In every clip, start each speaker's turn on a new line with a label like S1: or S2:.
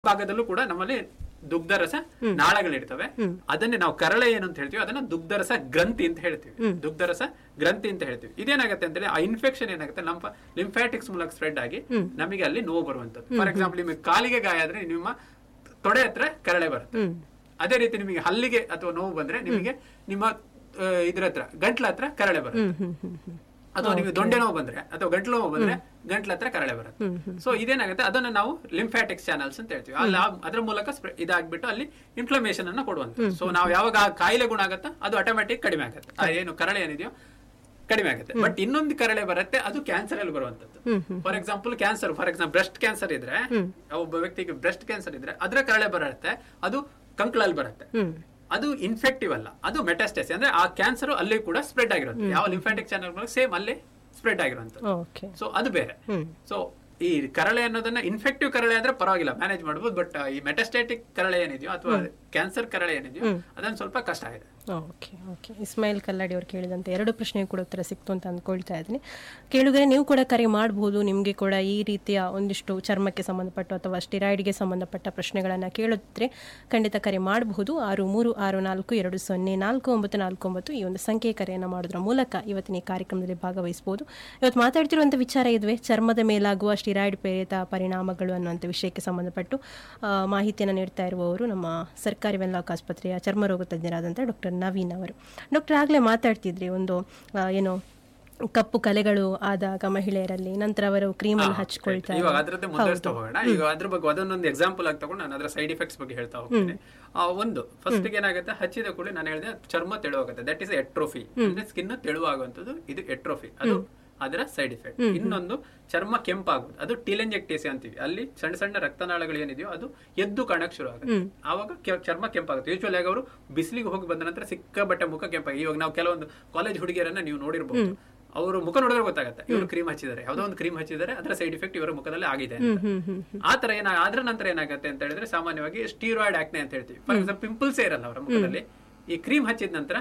S1: ಮೇಲ್ಭಾಗದಲ್ಲೂ ಕೂಡ ನಮ್ಮಲ್ಲಿ ದುಗ್ಧರಸ ನಾಳಗಳಿರ್ತವೆ ಅದನ್ನೇ ನಾವು ಕರಳೆ ಏನು ಅಂತ ಹೇಳ್ತೀವಿ ಅದನ್ನ ದುಗ್ಧರಸ ಗ್ರಂಥಿ ಅಂತ ಹೇಳ್ತೀವಿ ದುಗ್ಧರಸ ಗ್ರಂಥಿ ಅಂತ ಹೇಳ್ತೀವಿ ಇದೇನಾಗುತ್ತೆ ಅಂತ ಹೇಳಿ ಆ ಇನ್ಫೆಕ್ಷನ್ ಏನಾಗುತ್ತೆ ನಮ್ಮ ಲಿಂಫ್ಯಾಟಿಕ್ಸ್ ಮೂಲಕ ಸ್ಪ್ರೆಡ್ ಆಗಿ ನಮಗೆ ಅಲ್ಲಿ ನೋವು ಬರುವಂತದ್ದು ಫಾರ್ ಎಕ್ಸಾಂಪಲ್ ನಿಮಗೆ ಕಾಲಿಗೆ ಗಾಯ ಆದ್ರೆ ನಿಮ್ಮ ತೊಡೆ ಹತ್ರ ಕರಳೆ ಬರುತ್ತೆ ಅದೇ ರೀತಿ ನಿಮಗೆ ಹಲ್ಲಿಗೆ ಅಥವಾ ನೋವು ಬಂದ್ರೆ ನಿಮಗೆ ನಿಮ್ಮ ಆ, ಇದ್ರ ಹತ್ರ ಗಂಟ್ಲ ಹತ್ರ ಕರಳೆ ಬರುತ್ತೆ ಅಥವಾ ನಿಮಗೆ ದೊಂಡೆ ನೋವು ಬಂದ್ರೆ ಅಥವಾ ಗಂಟ್ಲು ನೋವು ಬಂದ್ರೆ ಗಂಟ್ಲ ಹತ್ರ ಕರಳೆ ಬರುತ್ತೆ ಸೊ ಇದೇನಾಗುತ್ತೆ ಅದನ್ನ ನಾವು ಲಿಂಫ್ಯಾಟಿಕ್ ಚಾನಲ್ಸ್ ಅಂತ ಹೇಳ್ತೀವಿ ಅಲ್ಲಿ ಆ- ಅದ್ರ ಮೂಲಕ spread- ಇದಾಗ್ಬಿಟ್ಟು ಅಲ್ಲಿ ಇನ್ಫ್ಲಮೇಷನ್ ಅನ್ನ ಕೊಡುವಂತ ಸೊ ನಾವು ಯಾವಾಗ ಆ ಕಾಯಿಲೆ ಗುಣ ಆಗುತ್ತಾ ಅದು ಆಟೋಮ್ಯಾಟಿಕ್ ಕಡಿಮೆ ಆಗುತ್ತೆ ಆ ಏನು ಕರಳೆ ಏನಿದೆಯೋ ಕಡಿಮೆ ಆಗುತ್ತೆ ಬಟ್ ಇನ್ನೊಂದು ಕರಳೆ ಬರುತ್ತೆ ಅದು ಕ್ಯಾನ್ಸರ್ ಅಲ್ಲಿ ಬರುವಂತದ್ದು for example cancer for example breast cancer ಇದ್ರೆ ಒಬ್ಬ ವ್ಯಕ್ತಿಗೆ ಬ್ರೆಸ್ಟ್ ಕ್ಯಾನ್ಸರ್ ಇದ್ರೆ ಅದ್ರ ಕರಳೆ ಬರುತ್ತೆ ಅದು ಕಂಕ್ಳಲ್ಲಿ ಬರುತ್ತೆ ಅದು ಇನ್ಫೆಕ್ಟಿವ್ ಅಲ್ಲ ಅದು ಮೆಟಾಸ್ಟೇಸ್ ಅಂದ್ರೆ ಆ ಕ್ಯಾನ್ಸರ್ ಅಲ್ಲಿ ಕೂಡ ಸ್ಪ್ರೆಡ್ ಆಗಿರುತ್ತೆ ಯಾವ ಲಿಂಫ್ಯಾಟಿಕ್ ಚಾನಲ್ ಸೇಮ್ ಅಲ್ಲಿ ಸ್ಪ್ರೆಡ್ ಆಗಿರುವಂತದ್ದು
S2: ಓಕೆ
S1: ಸೊ ಅದು ಬೇರೆ ಸೊ ಈ ಕರಳೆ ಅನ್ನೋದನ್ನ ಇನ್ಫೆಕ್ಟಿವ್ ಕರಳೆ ಆದ್ರೆ ಪರವಾಗಿಲ್ಲ ಮ್ಯಾನೇಜ್ ಮಾಡಬಹುದು ಬಟ್ ಈ ಮೆಟಾಸ್ಟಾಟಿಕ್ ಕರಳೆ ಏನಿದೆಯೋ ಅಥವಾ ಕ್ಯಾನ್ಸರ್ ಕರಳೆ ಏನಿದೆಯೋ ಅದನ್ನ ಸ್ವಲ್ಪ ಕಷ್ಟ ಆಗಿದೆ
S2: ಓಕೆ ಓಕೆ ಇಸ್ಮಾಯಿಲ್ ಕಲ್ಲಾಡಿ ಅವರು ಕೇಳಿದಂತೆ ಎರಡು ಪ್ರಶ್ನೆಗೆ ಕೂಡ ಉತ್ತರ ಸಿಕ್ತು ಅಂತ ಅಂದ್ಕೊಳ್ತಾ ಇದ್ದೀನಿ ಕೇಳುಗರೆ ನೀವು ಕೂಡ ಕರೆ ಮಾಡಬಹುದು ನಿಮಗೆ ಕೂಡ ಈ ರೀತಿಯ ಒಂದಿಷ್ಟು ಚರ್ಮಕ್ಕೆ ಸಂಬಂಧಪಟ್ಟು ಅಥವಾ ಸ್ಟಿರಾಯ್ಡ್ಗೆ ಸಂಬಂಧಪಟ್ಟ ಪ್ರಶ್ನೆಗಳನ್ನು ಕೇಳಿದ್ರೆ ಖಂಡಿತ ಕರೆ ಮಾಡಬಹುದು ಆರು ಮೂರು ಆರು ನಾಲ್ಕು ಎರಡು ಸೊನ್ನೆ ನಾಲ್ಕು ಒಂಬತ್ತು ನಾಲ್ಕು ಒಂಬತ್ತು ಈ ಒಂದು ಸಂಖ್ಯೆ ಕರೆಯನ್ನು ಮಾಡೋದ್ರ ಮೂಲಕ ಇವತ್ತಿನ ಈ ಕಾರ್ಯಕ್ರಮದಲ್ಲಿ ಭಾಗವಹಿಸಬಹುದು ಇವತ್ತು ಮಾತಾಡ್ತಿರುವಂಥ ವಿಚಾರ ಇದುವೆ ಚರ್ಮದ ಮೇಲಾಗುವ ಸ್ಟಿರಾಯ್ಡ್ ಪ್ರೇರಿತ ಪರಿಣಾಮಗಳು ಅನ್ನುವಂಥ ವಿಷಯಕ್ಕೆ ಸಂಬಂಧಪಟ್ಟು ಆ, ಮಾಹಿತಿಯನ್ನು ನೀಡ್ತಾ ಇರುವವರು ನಮ್ಮ ಸರ್ಕಾರಿ ವೆನ್ಲಾಕ್ ಆಸ್ಪತ್ರೆಯ ಚರ್ಮರೋಗ ತಜ್ಞರಾದಂಥ ಡಾಕ್ಟರ್ ನವೀನ್ ಅವರು ಡಾಕ್ಟರ್ ಆಗಲೇ ಮಾತಾಡ್ತಿದ್ರಿ ಒಂದು ಆ, ಏನು ಕಪ್ಪು ಕಲೆಗಳು ಆದಾಗ ಮಹಿಳೆಯರಲ್ಲಿ ನಂತರ ಅವರು ಕ್ರೀಮನ್ನು ಹಚ್ಕೊಳ್ತಾರೆ
S1: ಇವಾಗ ಅದ್ರದ್ದೇ ಮುಂದುವರಿಸ್ತಾ ಹೋಗೋಣ ಈಗ ಅದ್ರ ಬಗ್ಗೆ ಅದನ್ನೊಂದು ಎಕ್ಸಾಂಪಲ್ ಆಗಿ ತಗೊಂಡು ನಾನು ಅದರ ಸೈಡ್ ಎಫೆಕ್ಟ್ಸ್ ಬಗ್ಗೆ ಹೇಳ್ತಾ ಹೋಗ್ತೀನಿ ಆ, ಒಂದು ಫಸ್ಟ್ ಏನಾಗುತ್ತೆ ಹಚ್ಚಿದ ಕೂಡ ನಾನು ಹೇಳಿದೆ ಚರ್ಮ ತೆಳುವಾಗುತ್ತೆ ದಟ್ ಇಸ್ ಎಟ್ರೋಫಿ ಅಂದ್ರೆ ಸ್ಕಿನ್ ತೆಳುವಾಗುವಂತದ್ದು ಇದು ಎಟ್ರೋಫಿ ಅದು ಅದರ ಸೈಡ್ ಎಫೆಕ್ಟ್ ಇನ್ನೊಂದು ಚರ್ಮ ಕೆಂಪಾಗೋದು ಅದು ಟೀಲೆಂಜೆಕ್ಟೇಸಿ ಅಂತೀವಿ ಅಲ್ಲಿ ಸಣ್ಣ ಸಣ್ಣ ರಕ್ತನಾಳಗಳು ಏನಿದೆಯೋ ಅದು ಎದ್ದು ಕಾಣಕ್ ಶುರು ಆಗುತ್ತೆ ಆವಾಗ ಕೆ- ಚರ್ಮ ಕೆಂಪಾಗುತ್ತೆ ಯೂಶುವಲ್ ಆಗಿ ಅವರು ಬಿಸಿಲಿಗೆ ಹೋಗಿ ಬಂದ ನಂತರ ಸಿಕ್ಕಾಬಟ್ಟೆ ಮುಖ ಕೆಂಪಾಗಿ ಇವಾಗ ನಾವು ಕೆಲವೊಂದು ಕಾಲೇಜ್ ಹುಡುಗಿಯರನ್ನ ನೀವು ನೋಡಿರ್ಬೋದು ಅವರು ಮುಖ ನೋಡಿದ್ರೆ ಗೊತ್ತಾಗುತ್ತೆ ಇವರು ಕ್ರೀಮ್ ಹಚ್ಚಿದ್ದಾರೆ ಯಾವ್ದೋ ಒಂದು ಕ್ರೀಮ್ ಹಚ್ಚಿದ್ದಾರೆ ಅದರ ಸೈಡ್ ಇಫೆಕ್ಟ್ ಇವರ ಮುಖದಲ್ಲಿ ಆಗಿದೆ ಅಂತ. ಆ ತರ ಏನ ಅದ್ರ ನಂತರ ಏನಾಗುತ್ತೆ ಅಂತ ಹೇಳಿದ್ರೆ ಸಾಮಾನ್ಯವಾಗಿ ಸ್ಟೀರಾಯ್ಡ್ ಆಕ್ನೆ ಅಂತ ಹೇಳ್ತೀವಿ ಫಾರ್ ಎಕ್ಸಾಂಪಲ್ ಪಿಂಪಲ್ಸ್ ಇರಲ್ಲ ಅವರ ಮುಖದಲ್ಲಿ ಈ ಕ್ರೀಮ್ ಹಚ್ಚಿದ ನಂತರ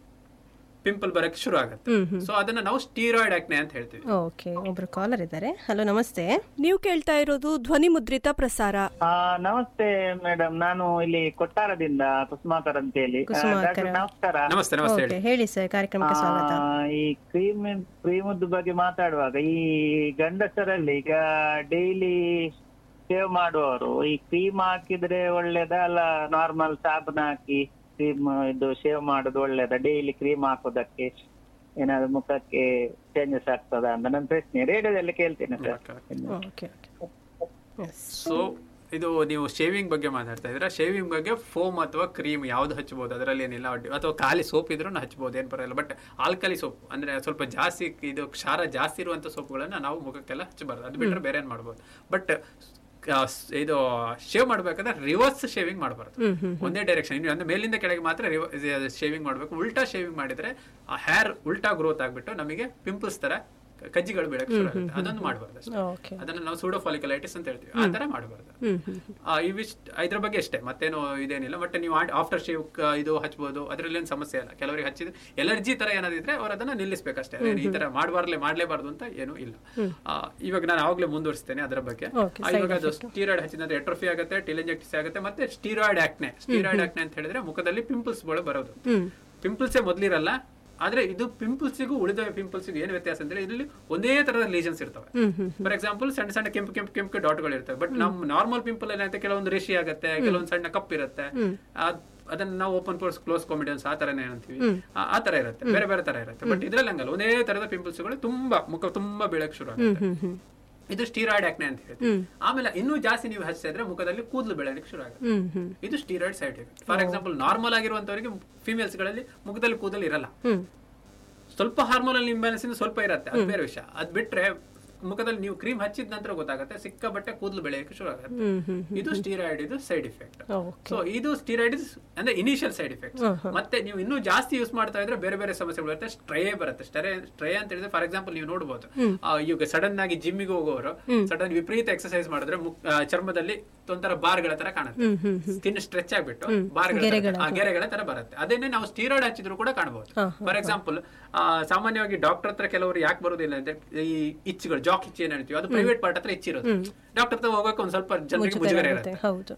S1: ಪಿಂಪಲ್ ಬರಕ್ ಶುರು ಆಗುತ್ತೆ ಸೊ ಅದನ್ನ ನಾವು ಸ್ಟೀರಾಯ್ಡ್ ಆಕ್ನೆ ಅಂತ ಹೇಳ್ತೀವಿ
S2: ಓಕೆ ಒಬ್ರು ಕಾಲರ್ ಇದ್ದಾರೆ ಹಲೋ ನಮಸ್ತೆ
S3: ನೀವು ಕೇಳ್ತಾ ಇರೋದು ಧ್ವನಿ ಮುದ್ರಿತ ಪ್ರಸಾರ
S4: ಆ, ನಮಸ್ತೆ ಮೇಡಮ್ ನಾನು ಇಲ್ಲಿ ಕೊಟ್ಟಾರದಿಂದ ಕುಸುಮಾಕರ್ ಅಂತ ಹೇಳಿ ಆ,
S2: ಕುಸುಮಾಕರ.
S4: ಡಾಕ್ಟರ್ ನಮಸ್ಕಾರ
S1: ನಮಸ್ತೆ ನಮಸ್ತೆ ಹೇಳಿ
S2: ಓಕೆ ಹೇಳಿ ಸರ್ ಕಾರ್ಯಕ್ರಮಕ್ಕೆ ಸ್ವಾಗತ
S4: ಆ, ಈ ಕ್ರೀಮ್ ಕ್ರೀಮದ ಬಗ್ಗೆ ಮಾತಾಡುವಾಗ ಈ ಗಂಡಸರಲ್ಲಿ ಈಗ ಡೈಲಿ ಸೇವ್ ಮಾಡುವವರು ಈ ಕ್ರೀಮ್ ಹಾಕಿದ್ರೆ ಒಳ್ಳೇದ ಅಲ್ಲ ನಾರ್ಮಲ್ ಸಾಬೂನ್ ಹಾಕಿ ಕ್ರೀಮ್ ಇದು ಶೇವ್ ಮಾಡೋದು ಒಳ್ಳೇದ ಡೈಲಿ ಕ್ರೀಮ್ ಹಾಕೋದಕ್ಕೆ ಏನಾದ್ರು ಮುಖಕ್ಕೆ ಚೇಂಜಸ್ ಆಗ್ತದ ಅಂತ ನನ್ನ ಪ್ರಶ್ನೆ ರೇಡಿಯೋದಲ್ಲಿ ಕೇಳ್ತೇನೆ sir
S2: okay okay yes
S1: so ಇದು ನೀವು ಶೇವಿಂಗ್ ಬಗ್ಗೆ ಮಾತಾಡ್ತಾ ಇದ್ರೆ ಶೇವಿಂಗ್ ಬಗ್ಗೆ ಫೋಮ್ ಅಥವಾ ಕ್ರೀಮ್ ಯಾವ್ದು ಹಚ್ಚಬಹುದು ಅದರಲ್ಲಿ ಏನಿಲ್ಲ ಅಡ್ಡಿ- ಅಥವಾ ಖಾಲಿ ಸೋಪ್ ಇದ್ರೂ ಹಚ್ಚಬಹುದು ಏನ್ ಬರಲ್ಲ ಬಟ್ ಆಲ್ಕಲಿ ಸೋಪ್ ಅಂದ್ರೆ ಸ್ವಲ್ಪ ಜಾಸ್ತಿ ಇದು ಕ್ಷಾರ ಜಾಸ್ತಿ ಇರುವಂತ ಸೋಪ್ಗಳನ್ನ ನಾವು ಮುಖಕ್ಕೆಲ್ಲ ಹಚ್ಚಬಾರ್ದು ಅದು ಬಿಟ್ಟರೆ ಬೇರೆ ಏನ್ ಮಾಡ್ಬೋದು ಬಟ್ ಇದು ಶೇವ್ ಮಾಡ್ಬೇಕಾದ್ರೆ ರಿವರ್ಸ್ ಶೇವಿಂಗ್ ಮಾಡಬಾರ್ದು ಒಂದೇ ಡೈರೆಕ್ಷನ್ ಇನ್ನು ಅಂದ್ರೆ ಮೇಲಿಂದ ಕೆಳಗೆ ಮಾತ್ರ ಶೇವಿಂಗ್ ಮಾಡಬೇಕು ಉಲ್ಟಾ ಶೇವಿಂಗ್ ಮಾಡಿದ್ರೆ ಆ ಹೇರ್ ಉಲ್ಟಾ ಗ್ರೋತ್ ಆಗ್ಬಿಟ್ಟು ನಮಗೆ ಪಿಂಪಲ್ಸ್ ತರ ಕಜ್ಜಿಗಳು ಬೀಳಕ್ಕೆ ಶುರು ಆಗುತ್ತೆ ಅದೊಂದು ಮಾಡಬಾರ್ದು ಅಷ್ಟೇ.
S2: ಓಕೆ
S1: ಅದನ್ನ ನಾವು ಸೂಡೋಫಾಲಿಕಲೈಟಿಸ್ ಅಂತ ಹೇಳ್ತೀವಿ ಆ ತರ ಮಾಡಬಾರ್ದು ಇವಿಷ್ಟ ಇದ್ರ ಬಗ್ಗೆ ಅಷ್ಟೇ ಮತ್ತೇನು ಇದೇನಿಲ್ಲ ಬಟ್ ನೀವು ಆಫ್ಟರ್ ಶೇವ್ ಇದು ಹಚ್ಬೋದು ಅದ್ರಲ್ಲಿ ಏನು ಸಮಸ್ಯೆ ಇಲ್ಲ ಕೆಲವರಿಗೆ ಹಚ್ಚಿದ್ರೆ ಎಲರ್ಜಿ ತರ ಏನಾದಿದ್ರೆ ಅವ್ರು ಅದನ್ನ ನಿಲ್ಲಿಸ್ಬೇಕಷ್ಟೇ ಅದೇನು ಈ ತರ ಮಾಡಬಾರ್ಲೆ ಮಾಡ್ಲೇಬಾರ್ದು ಅಂತ ಏನು ಇಲ್ಲ ಆ, ಇವಾಗ ನಾನು ಆವಾಗಲೇ ಮುಂದುವರಿಸ್ತೇನೆ ಅದರ ಬಗ್ಗೆ
S2: Okay,
S1: ಆ, ಇವಾಗ ಅದು ಸ್ಟೀರಾಯ್ಡ್ ಹಚ್ಚಿದ್ರೆ ಎಟ್ರೋಫಿ ಆಗುತ್ತೆ ಟಿಲೆಂಜೆಕ್ಟಿಸ್ ಆಗುತ್ತೆ ಮತ್ತೆ ಸ್ಟೀರಾಯ್ಡ್ ಆಕ್ನೆ ಸ್ಟೀರಾಯ್ಡ್ ಆಕ್ನೆ ಅಂತ ಹೇಳಿದ್ರೆ ಮುಖದಲ್ಲಿ ಪಿಂಪಲ್ಸ್ ಗಳು ಬರೋದು ಪಿಂಪಲ್ಸೇ ಮೊದ್ಲಿರಲ್ಲ ಆದ್ರೆ ಇದು ಪಿಂಪಲ್ಸಿಗೂ ಉಳಿದ ಪಿಂಪಲ್ಸಿಗೂ ಏನು ವ್ಯತ್ಯಾಸ ಅಂದ್ರೆ ಇಲ್ಲಿ ಒಂದೇ ತರದ ಲೀಜನ್ಸ್ ಇರ್ತವೆ ಫಾರ್ ಎಕ್ಸಾಂಪಲ್ ಸಣ್ಣ ಸಣ್ಣ ಕೆಂಪು ಕೆಂಪು ಕೆಂಪು ಡಾಟ್ಗಳು ಇರ್ತವೆ ಬಟ್ ನಮ್ ನಾರ್ಮಲ್ ಪಿಂಪಲ್ ಏನಾಗುತ್ತೆ ಕೆಲವೊಂದು ರೇಷಿ ಆಗುತ್ತೆ ಕೆಲವೊಂದು ಸಣ್ಣ ಕಪ್ ಇರುತ್ತೆ ಅದ್- ಅದನ್ನ ನಾವು ಓಪನ್ ಪೋರ್ಸ್ ಕ್ಲೋಸ್ ಕಾಮಿಡಿಯನ್ಸ್ ಆ ತರನೇ ಅಂತೀವಿ ಆ- ಆ ತರ ಇರುತ್ತೆ ಬೇರೆ ಬೇರೆ ತರ ಇರುತ್ತೆ ಬಟ್ ಇದ್ರಲ್ಲಿ ಹಂಗಲ್ಲ ಒಂದೇ ತರದ ಪಿಂಪಲ್ಸ್ ಗಳು ತುಂಬಾ ಮುಖ ತುಂಬಾ ಬೀಳಕ್ ಶುರು ಆಗುತ್ತೆ ಇದು ಸ್ಟೀರಾಯ್ಡ್ ಆಕ್ನೆ ಅಂತ ಹೇಳ್ತೀವಿ ಆಮೇಲೆ ಇನ್ನೂ ಜಾಸ್ತಿ ನೀವು ಹಚ್ಚಿದ್ರೆ ಮುಖದಲ್ಲಿ ಕೂದಲು ಬೆಳೆಯಲಿಕ್ಕೆ ಶುರು ಆಗುತ್ತೆ
S2: ಹ್ಮ್ ಹ್ಮ್
S1: ಇದು steroid side effect for example normal ಆಗಿರುವಂತವರಿಗೆ ಫಿಮೇಲ್ಸ್ ಗಳಲ್ಲಿ ಮುಖದಲ್ಲಿ ಕೂದಲು ಇರಲ್ಲ
S2: ಹ್ಮ್
S1: ಸ್ವಲ್ಪ ಹಾರ್ಮೋನಲ್ ಇಂಬ್ಯಾಲೆನ್ಸ್ ಇಂದ ಸ್ವಲ್ಪ ಇರುತ್ತೆ ಅದು ಬೇರೆ ವಿಷಯ ಅದ್ ಬಿಟ್ರೆ ಮುಖದಲ್ಲಿ ನೀವು ಕ್ರೀಮ್ ಹಚ್ಚಿದ ನಂತರ ಗೊತ್ತಾಗುತ್ತೆ ಸಿಕ್ಕಾಬಟ್ಟೆ ಕೂದಲು ಬೆಳೆಯಕ್ಕೆ ಶುರು ಆಗುತ್ತೆ
S2: ಹ್ಮ್ ಹ್ಮ್
S1: ಇದು ಸ್ಟೀರಾಯ್ಡ್ ಇದು ಸೈಡ್ ಇಫೆಕ್ಟ್
S2: ಓಕೆ
S1: ಸೊ ಇದು ಸ್ಟೀರಾಯ್ಡ್ ಅಂದ್ರೆ ಇನಿಷಿಯಲ್ ಸೈಡ್ ಎಫೆಕ್ಟ್ ಮತ್ತೆ ನೀವು ಇನ್ನೂ ಜಾಸ್ತಿ ಯೂಸ್ ಮಾಡ್ತಾ ಇದ್ರೆ ಬೇರೆ ಬೇರೆ ಸಮಸ್ಯೆಗಳು ಬರುತ್ತೆ ಸ್ಟ್ರೇ ಬರುತ್ತೆ ಸ್ಟ್ರೇ ಸ್ಟ್ರೇ ಅಂತ ಹೇಳಿದ್ರೆ ಫಾರ್ ಎಕ್ಸಾಂಪಲ್ ನೀವು ನೋಡಬಹುದು ಇವಾಗ ಸಡನ್ ಆಗಿ ಜಿಮ್ಮಿಗೆ ಹೋಗೋರು ಸಡನ್ ವಿಪರೀತ ಎಕ್ಸರ್ಸೈಸ್ ಮಾಡಿದ್ರೆ ಮುಖ- ಆ, ಚರ್ಮದಲ್ಲಿ ಒಂಥರ ಬಾರ್ಗಳ ತರ ಕಾಣುತ್ತೆ ಸ್ಕಿನ್ ಸ್ಟ್ರೆಚ್ ಆಗ್ಬಿಟ್ಟು ಬಾರ್ಗಳ ತರ- ಆ, ಗೆರೆಗಳ ತರ ಬರುತ್ತೆ ಅದನ್ನೇ ನಾವು ಸ್ಟೀರಾಯ್ಡ್ ಹಚ್ಚಿದ್ರು ಕೂಡ ಕಾಣಬಹುದು ಫಾರ್ ಎಕ್ಸಾಂಪಲ್ ಸಾಮಾನ್ಯವಾಗಿ ಡಾಕ್ಟರ್ ಹತ್ರ ಕೆಲವರು ಯಾಕೆ ಬರುದಿಲ್ಲ ಅಂದ್ರೆ ಈ ಇಚ್ಗಳು ಜಾಕ್ ಇಚ್ಚಿ ಏನ್ ಹೇಳ್ತೀವಿ ಅದು ಪ್ರೈವೇಟ್ ಪಾರ್ಟ್ ಹತ್ರ ಇಚ್ಚಿರೋದು ಡಾಕ್ಟರ್ ಹತ್ರ ಹೋಗಕ್ಕೆ ಒಂದ್ ಸ್ವಲ್ಪ ಜನರಿಗೆ ಮುಜುಗರ ಇರುತ್ತೆ
S2: ಹೌದು